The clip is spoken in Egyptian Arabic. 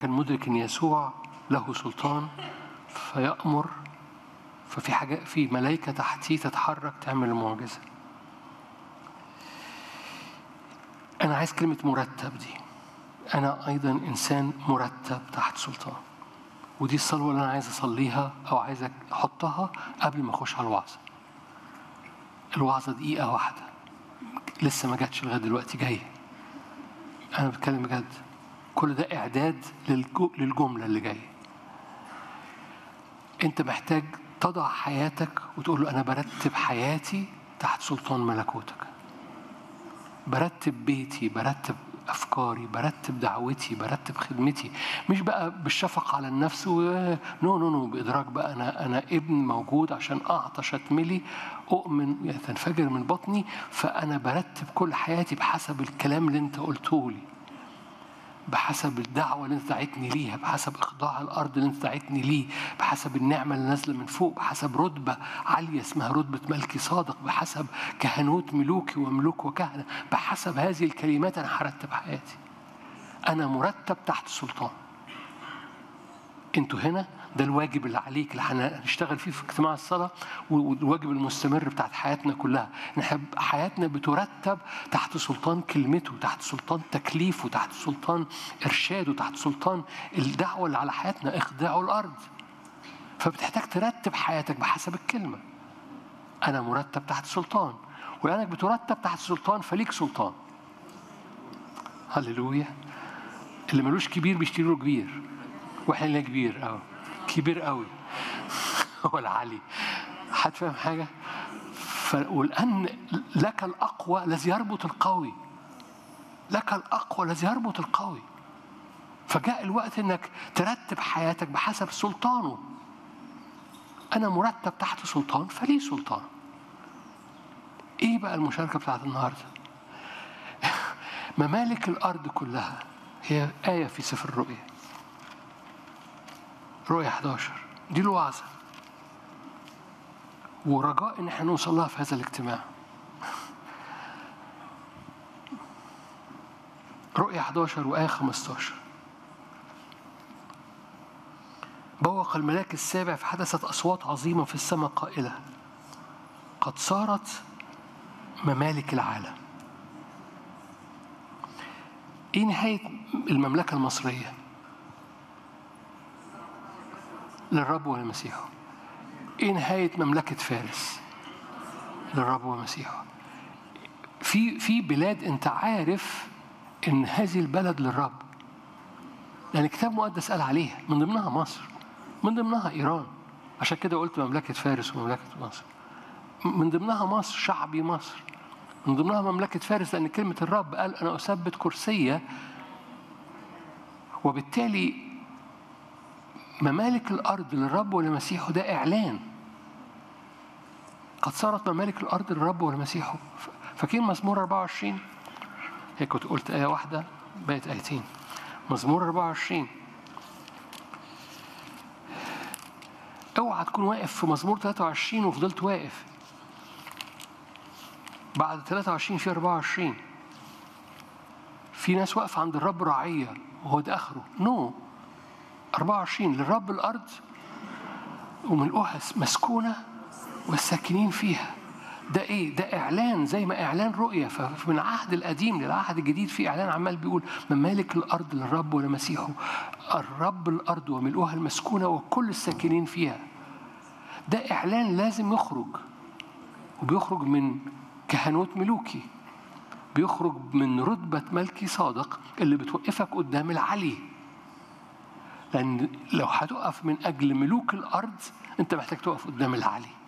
كان مدرك ان يسوع له سلطان فيأمر ففي حاجة في ملائكة تحتيه تتحرك تعمل المعجزة. أنا عايز كلمة مرتب دي. أنا أيضا إنسان مرتب تحت سلطان. ودي الصلوة اللي أنا عايز أصليها أو عايز أحطها قبل ما أخش على الوعظة. الوعظة دقيقة واحدة. لسه ما جاتش لغاية دلوقتي جاية. أنا بتكلم بجد. كل ده إعداد للجملة اللي جاية. أنت محتاج تضع حياتك وتقول له أنا برتب حياتي تحت سلطان ملكوتك. برتب بيتي، برتب أفكاري، برتب دعوتي، برتب خدمتي، مش بقى بالشفقة على النفس و... نو نو نو بإدراك بقى أنا أنا ابن موجود عشان أعطش أتملي أؤمن يعني تنفجر من بطني فأنا برتب كل حياتي بحسب الكلام اللي أنت قلته لي. بحسب الدعوة اللي انت دعيتني ليها بحسب إخضاع الأرض اللي انت دعيتني ليه بحسب النعمة اللي نازلة من فوق بحسب رتبة عالية اسمها رتبة ملكي صادق بحسب كهنوت ملوكي وملوك وكهنة بحسب هذه الكلمات أنا هرتب حياتي أنا مرتب تحت سلطان انتوا هنا ده الواجب اللي عليك اللي هنشتغل فيه في اجتماع الصلاة والواجب المستمر بتاعت حياتنا كلها نحب حياتنا بترتب تحت سلطان كلمته تحت سلطان تكليفه تحت سلطان إرشاده تحت سلطان الدعوة اللي على حياتنا اخضعوا الأرض فبتحتاج ترتب حياتك بحسب الكلمة أنا مرتب تحت سلطان ولأنك بترتب تحت سلطان فليك سلطان هللويا اللي ملوش كبير بيشتري له كبير واحنا لنا كبير قوي كبير قوي هو العلي حد فاهم حاجه ف... ولان لك الاقوى الذي يربط القوي لك الاقوى الذي يربط القوي فجاء الوقت انك ترتب حياتك بحسب سلطانه انا مرتب تحت سلطان فلي سلطان ايه بقى المشاركه بتاعت النهارده ممالك الارض كلها هي ايه في سفر الرؤيا رؤية 11 دي الوعظة ورجاء ان احنا نوصل لها في هذا الاجتماع رؤية 11 وآية 15 بوق الملاك السابع فحدثت أصوات عظيمة في السماء قائلة قد صارت ممالك العالم إيه نهاية المملكة المصرية؟ للرب ولمسيحه ايه نهايه مملكه فارس للرب ومسيحه في في بلاد انت عارف ان هذه البلد للرب لان الكتاب المقدس قال عليها من ضمنها مصر من ضمنها ايران عشان كده قلت مملكه فارس ومملكه مصر من ضمنها مصر شعبي مصر من ضمنها مملكه فارس لان كلمه الرب قال انا اثبت كرسيه وبالتالي ممالك الأرض للرب ولمسيحه ده إعلان قد صارت ممالك الأرض للرب ولمسيحه فاكرين مزمور 24 هي كنت قلت آية واحدة بقت آيتين مزمور 24 اوعى تكون واقف في مزمور 23 وفضلت واقف بعد 23 في 24 في ناس واقفة عند الرب رعية وهو ده آخره نو no. 24 للرب الأرض وملؤها مسكونة والساكنين فيها ده ايه؟ ده اعلان زي ما اعلان رؤيه فمن العهد القديم للعهد الجديد في اعلان عمال بيقول ممالك الارض للرب ولمسيحه الرب الارض وملؤها المسكونه وكل الساكنين فيها ده اعلان لازم يخرج وبيخرج من كهنوت ملوكي بيخرج من رتبه ملكي صادق اللي بتوقفك قدام العلي لأن لو هتقف من أجل ملوك الأرض أنت محتاج تقف قدام العلي